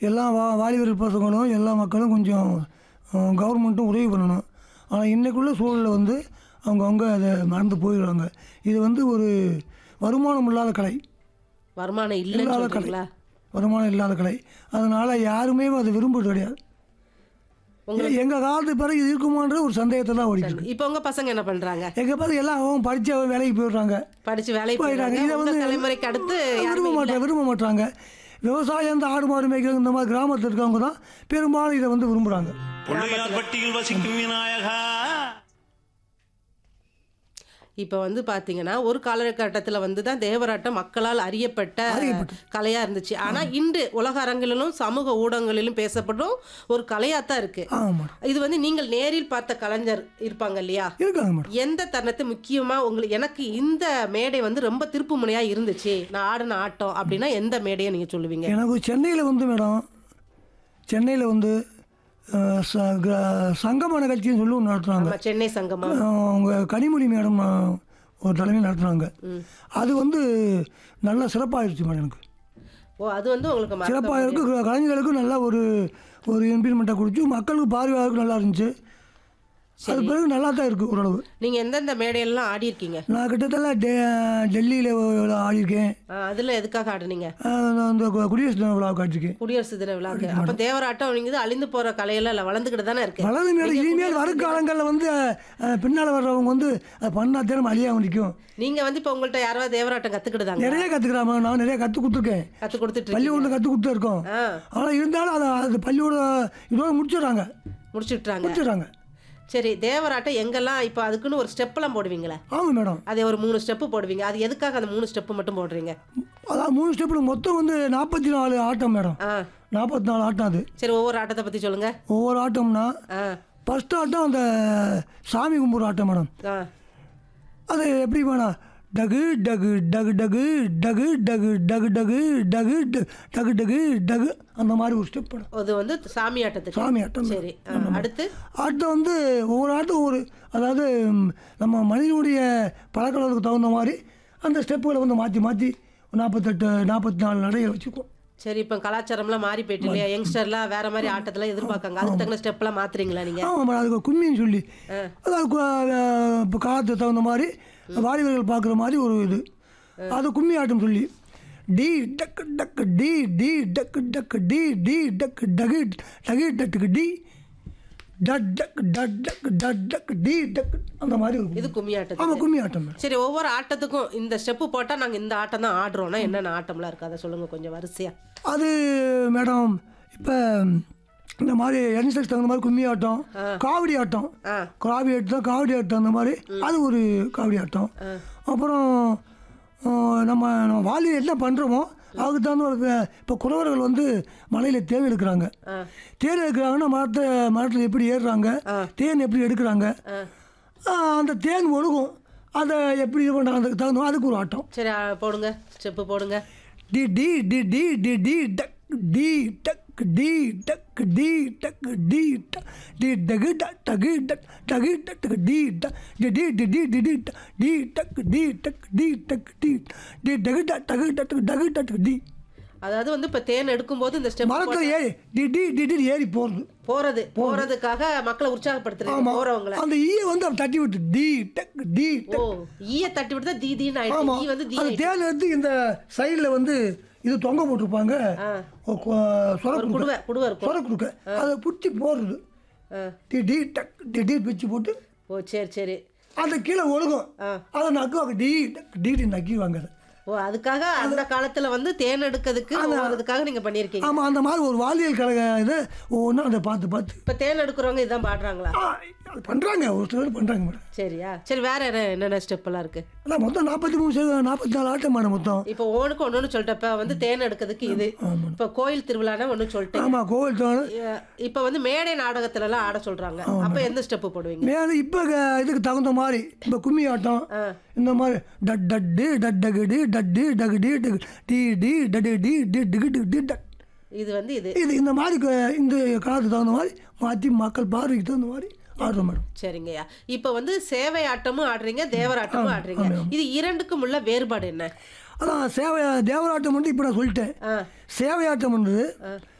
எல்லா வா வாலிபர் பசங்களும் எல்லா மக்களும் கொஞ்சம் கவர்மெண்ட்டும் உதவி பண்ணணும் ஆனால் இன்றைக்குள்ள சூழலில் வந்து அவங்கவுங்க அதை மறந்து போயிடுறாங்க இது வந்து ஒரு வருமானம் இல்லாத கலை வருமானம் இல்லைன்னு இல்லாத கலை சொல்றீங்களா வருமானம் இல்லாத கலை அதனால் யாருமே அதை விரும்புறது கிடையாது எங்கள் காலத்து பிறகு இது இருக்குமான்ற ஒரு சந்தேகத்தை தான் ஓடிட்டு இப்போ உங்க பசங்க என்ன பண்றாங்க எங்கள் பிறகு எல்லாம் அவங்க படித்து அவங்க வேலைக்கு போயிடுறாங்க படிச்சு வேலைக்கு போயிடுறாங்க போயிடுறாங்க இதை உங்க வந்து தலைமுறைக்கு அடுத்து விரும்ப யாருமே இல்ல. மாட்டாங்க விரும்ப மாட்டாங்க விவசாயம் இந்த ஆடு மாடு மேய்க்கிறது இந்த மாதிரி கிராமத்தில் இருக்கவங்க தான் பெரும்பாலும் இதை வந்து விரும்புகிறாங்க பிள்ளையார்பட்டியில் வசிக்கும் விநாயகா இப்போ வந்து பாத்தீங்கன்னா ஒரு காலகட்டத்தில் வந்து தான் தேவராட்டம் மக்களால் அறியப்பட்ட கலையா இருந்துச்சு ஆனா இன்று உலக அரங்கிலும் சமூக ஊடகங்களிலும் பேசப்படும் ஒரு கலையா தான் இருக்கு ஆமாம் மேடம் இது வந்து நீங்கள் நேரில் பார்த்த கலைஞர் இருப்பாங்க இல்லையா இருக்காங்க மேடம் எந்த தருணத்தை முக்கியமா உங்களுக்கு எனக்கு இந்த மேடை வந்து ரொம்ப திருப்பு முனையா இருந்துச்சு நான் ஆடின ஆட்டம் அப்படின்னா எந்த மேடையை நீங்க சொல்லுவீங்க எனக்கு சென்னையில் வந்து மேடம் சென்னையில் வந்து அஹ், ச- க- சங்கம நிகழ்ச்சின்னு சொல்லி ஒன்று நடத்துனாங்க ஆமா, சென்னை சங்கமா அவங்க கனிமொழி மேடம் அஹ், ஒரு தலைமை நடத்துனாங்க அது வந்து நல்லா சிறப்பாகிடுச்சு மேடம் எனக்கு ஓ அது வந்து உங்களுக்கு மறக்க சிறப்பாக இருக்கு கலைஞர்களுக்கும் நல்லா ஒரு ஒரு இம்ப்ளிமெண்ட்டாக கொடுத்து மக்களுக்கு பார்வையாளருக்கு நல்லா இருந்துச்சு அது பிறகு நல்லா தான் இருக்குது ஓரளவு நீங்க எந்தெந்த மேடையெல்லாம் ஆடி இருக்கீங்க நான் கிட்டத்தட்ட டெ டெல்லியில் ஆடியிருக்கேன் அதுல எதுக்காக ஆடுனீங்க அஹ் நான் அந்த கு- குடியரசு தின விழாவுக்கு ஆடிருக்கேன் குடியரசு தின விழாக்கு அப்ப தேவராட்டம் நீங்க அழிந்து போற கலையெல்லாம் இல்ல வளர்ந்துகிட்டு தானே இருக்கு வலது மேலே இனிமேல் வருங்காலங்களில் வந்து அஹ், பின்னால் வர்றவங்க வந்து அது பண்ணா தினம் அழியாம நிற்கும் நீங்க வந்து இப்ப உங்கள்ட்ட யாராவது தேவராட்டம் கத்துக்கிட்டுதாங்க நிறைய கற்றுக்கிறாம நான் நிறைய கற்றுக் கொடுத்துருக்கேன் கத்து கொடுத்துட்டு இருக்கீங்க. பள்ளிக்கூடத்தில் கற்றுக் கொடுத்தே இருக்கோம் ஆ ஆனால் இருந்தாலும் அதை அது பள்ளிக்கூட இதோட முடிச்சிடுறாங்க முடிச்சுட்டாங்க முடிச்சிடுறாங்க சரி தேவராட்டம் எங்கெல்லாம் இப்போ அதுக்குன்னு ஒரு ஸ்டெப்லாம் போடுவீங்களே ஆமாம் மேடம் அதே ஒரு மூணு ஸ்டெப்பு போடுவீங்க அது எதுக்காக அந்த மூணு ஸ்டெப்பு மட்டும் போடுறீங்க அதான் மூணு ஸ்டெப்பில் மொத்தம் வந்து நாற்பத்தி நாலு ஆட்டம் மேடம் ஆ நாற்பத்தி நாலு ஆட்டம் அது சரி ஒவ்வொரு ஆட்டத்தை பத்தி சொல்லுங்க ஒவ்வொரு ஆட்டம்னா ஆ ஃபஸ்ட் ஆட்டம் அந்த சாமி கும்பிட்ற ஆட்டம் மேடம் ஆ அது எப்படி வேணாம் டகு டகு டகு டகு டகு டகு டகு டகு டகு ட- டகு டகு டகு அந்த மாதிரி ஒரு ஸ்டெப் மேடம் அது வந்து சாமி ஆட்டத்துக்கு சாமி ஆட்டம் சரி ஆ, அடுத்து ஆட்டம் வந்து ஒவ்வொரு ஆட்டம் ஒவ்வொரு அதாவது ம், நம்ம மனிதனுடைய பழக்கவழக்கு தகுந்த மாதிரி அந்த ஸ்டெப்புகளை வந்து மாற்றி மாற்றி நாற்பத்தெட்டு நாற்பத்தி நாலு நடைகளை வச்சுக்குவோம் சரி இப்போ கலாச்சாரம்லாம் மாறி போயிட்டு இல்லையா யங்ஸ்டர்லாம் வேற மாதிரி ஆட்டத்தெல்லாம் எதிர்பார்க்காங்க அதுக்கு தகுந்த ஸ்டெப்லாம் மாத்துறீங்களா நீங்க ஆமாம் மேடம் அதுக்கு கும்மின்னு சொல்லி அதாவது கு- அஹ், இப்போ காலத்துக்கு தகுந்த மாதிரி வாலிபர்கள் பார்க்குற மாதிரி ஒரு இது அது கும்மி ஆட்டம் சொல்லி டி டக்கு டக்கு டி டி டக்கு டக்கு டி டி டக்கு டகு டகு டக்கு டி டட் டக்கு டட் டக்கு டட் டக்கு டி டக்கு அந்த மாதிரி ஒரு இது கும்மி ஆட்டத்துக்கு ஆமாம் கும்மி ஆட்டம் மேடம் சரி ஒவ்வொரு ஆட்டத்துக்கும் இந்த ஸ்டெப்பு போட்டா நாங்க இந்த ஆட்டம் தான் ஆடுறோம்னா என்னென்ன ஆட்டம்லாம் இருக்கு அதை சொல்லுங்க கொஞ்சம் வரிசையா அது மேடம் இப்போ இந்த மாதிரி யங்ஸ்டர்ஸ் தகுந்த மாதிரி கும்மி ஆட்டம் காவடி ஆட்டம் ஆ காவடி ஆட்டம் காவடி ஆட்டம் அந்த மாதிரி அது ஒரு காவடி ஆட்டம் அப்புறம் அஹ், நம்ம நம்ம வாலி என்ன பண்ணுறோமோ அதுக்கு தகுந்த ஒரு இப்போ குறவர்கள் வந்து மலையில் தேன் எடுக்கிறாங்க ஆ தேன் எடுக்கிறாங்கன்னா மரத்தை மரத்தில் எப்படி ஏறுறாங்க தேன் எப்படி எடுக்கிறாங்க அஹ், அந்த தேன் ஒழுகும் அதை எப்படி இது பண்ணுறாங்க அதுக்கு தகுந்த அதுக்கு ஒரு ஆட்டம் சரி ஆ, போடுங்க ஸ்டெப்பு போடுங்க டி டி டி டி டி டி டக் டி டக் டி டக் டி டக் டி டக் டி டகு டக் டகு டக் டகு டக் டி டக் டி டி டி டி டி டி டக் டி டக் டி டக் டி டக் டி டி டகு டக் டகு டக் டகு டக் டி அதாவது வந்து இப்போ தேன் எடுக்கும்போது இந்த ஸ்டெப் மரத்தில் ஏறி டி டி டி டி ஏறி போகிறது போறது போறதுக்காக மக்களை உற்சாகப்படுத்துறீங்க ஆமாம் போறவங்கள அந்த ஈயை வந்து அப்படி தட்டி விட்டு டி டக் டி ஓ டக் ஈய தட்டி விட்டு தான் தீதின்னு ஆயிடுச்சு ஆமாம் ஈ வந்து தீ அந்த ஆயிடுச்சு. தேன் எடுத்து இந்த சைடில் வந்து இது தொங்க போட்டிருப்பாங்க ஆ. சொர ஒரு குடுவை குடுவை இருக்கும் சொர கொடுக்க அதை பிடிச்சி போடுறது ஆ. டி டி டக் டி டி பிச்சு போட்டு ஓ சரி சரி அந்த கீழே ஒழுகும் ஆ. அதை நக்குவாங்க டி டக் டி டி நக்கிவாங்க அதை ஓ அதுக்காக அந்த காலத்துல வந்து தேன் எடுக்கிறதுக்கு போறதுக்காக நீங்க பண்ணியிருக்கீங்க ஆமாம் அந்த மாதிரி ஒரு வாழ்வியல் கழக இது ஒவ்வொன்றும் அதை பார்த்து பார்த்து இப்ப தேன் எடுக்கிறவங்க இதான் பாடுறாங்களா ஆ, அது பண்ணுறாங்க ஒரு சிலர் பண்ணுறாங்க மேடம் சரியா சரி வேற என்ன- என்னென்ன ஸ்டெப் எல்லாம் இருக்கு அதான் மொத்தம் நாற்பத்தி மூணு சதவீதம் நாற்பத்தி நாலு ஆட்டம் மேடம் மொத்தம் இப்போ ஒவ்வொன்றுக்கு ஒன்று சொல்லிட்டப்ப வந்து தேன் எடுக்கிறதுக்கு இது இப்போ கோயில் திருவிழானா ஒன்று சொல்லிட்டேன் ஆமாம் கோவில் தோணும் இப்போ வந்து மேடை நாடகத்துல எல்லாம் ஆட சொல்றாங்க அப்ப எந்த ஸ்டெப் போடுவீங்க மேலே இப்போ இதுக்கு தகுந்த மாதிரி இப்போ கும்மி ஆட்டம் இந்த மாதிரி டட் டட்டு டட் டகுடு டட்டு டகுடி டகு டி டி டடு டி டி டிகு டிகு டி டட் இது வந்து இது இது இந்த மாதிரி க- இந்த காலத்துக்கு தகுந்த மாதிரி மாற்றி மக்கள் பார்வைக்கு தகுந்த மாதிரி ஆடுறோம் மேடம் சரிங்கய்யா இப்போ வந்து சேவை ஆட்டமும் ஆடுறீங்க தேவராட்டமும் ஆடுறீங்க இது இரண்டுக்கும் உள்ள வேறுபாடு என்ன அதான் சேவை தேவராட்டம் வந்து இப்போ நான் சொல்லிட்டேன் ஆ சேவையாட்டம் வந்து